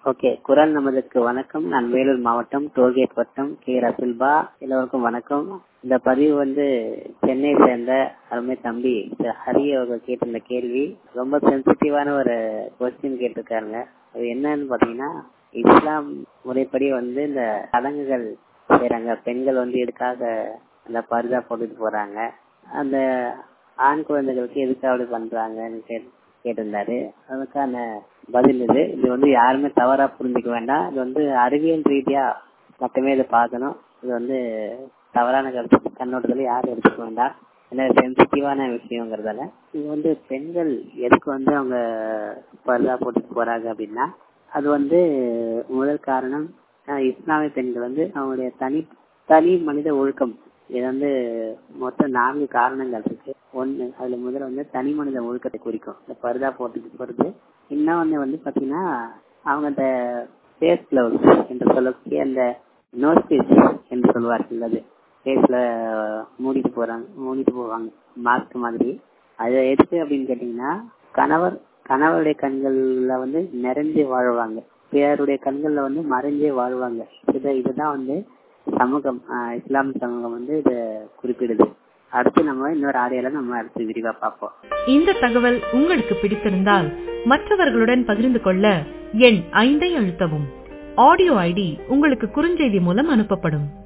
okay குரல் நமதுக்கு வணக்கம் நான் வேலூர் மாவட்டம் டோல்கேட் வட்டம் கே ரசுல்பா எல்லோருக்கும் வணக்கம் இந்த பதிவு வந்து சென்னை சேர்ந்த அருமை தம்பி திரு ஹரி அவர்கள் கேட்டிருந்த கேள்வி ரொம்ப சென்சிட்டிவான ஒரு கொஸ்டின் கேட்டிருக்காருங்க அது என்னன்னு பாத்தீங்கன்னா இஸ்லாம் முறைப்படி வந்து இந்த சடங்குகள் செய்யறாங்க பெண்கள் வந்து எதுக்காக அந்த பரிதா போட்டுட்டு போறாங்க அந்த ஆண் குழந்தைகளுக்கு எதுக்காக அப்படி பண்றாங்கன்னு கேட்டு கேட்டிருந்தாரு அதுக்கான பதில் இது இது வந்து யாருமே தவறா புரிஞ்சுக்க வேண்டாம் இது வந்து அறிவியல் ரீதியா மட்டுமே இதை பார்க்கணும் இது வந்து தவறான கருத்து கண்ணோட்டத்துல யாரும் எடுத்துக்க வேண்டாம் ஏன்னா சென்சிட்டிவான விஷயங்கிறதால இது வந்து பெண்கள் எதுக்கு வந்து அவங்க பர்தா போட்டுட்டு போறாங்க அப்படின்னா அது வந்து முதல் காரணம் இஸ்லாமிய பெண்கள் வந்து அவங்களுடைய தனி தனி மனித ஒழுக்கம் இது வந்து மொத்தம் நான்கு காரணங்கள் இருக்கு ஒண்ணு அதுல முதல்ல வந்து தனி மனித ஒழுக்கத்தை குறிக்கும் இந்த பருதா போட்டுட்டு போறது இன்னொன்னு வந்து பாத்தீங்கன்னா அவங்க அந்த ஃபேஸ் கிளவுஸ் என்று சொல்லக்கூடிய அந்த நோஸ்பீஸ் என்று சொல்வார்கள் அது ஃபேஸ்ல மூடிட்டு போறாங்க மூடிட்டு போவாங்க மாஸ்க் மாதிரி அது எதுக்கு அப்படின்னு கேட்டீங்கன்னா கணவர் கணவருடைய கண்கள்ல வந்து நிறைஞ்சு வாழ்வாங்க பிறருடைய கண்கள்ல வந்து மறைஞ்சே வாழ்வாங்க இதை இதுதான் வந்து சமூகம் இஸ்லாம் சமூகம் வந்து இத குறிப்பிடுது அடுத்து நம்ம இன்னொரு ஆடியோல நம்ம அடுத்து விரிவா பார்ப்போம் இந்த தகவல் உங்களுக்கு பிடித்திருந்தால் மற்றவர்களுடன் பகிர்ந்து கொள்ள எண் ஐந்தை அழுத்தவும் ஆடியோ ஐடி உங்களுக்கு குறுஞ்செய்தி மூலம் அனுப்பப்படும்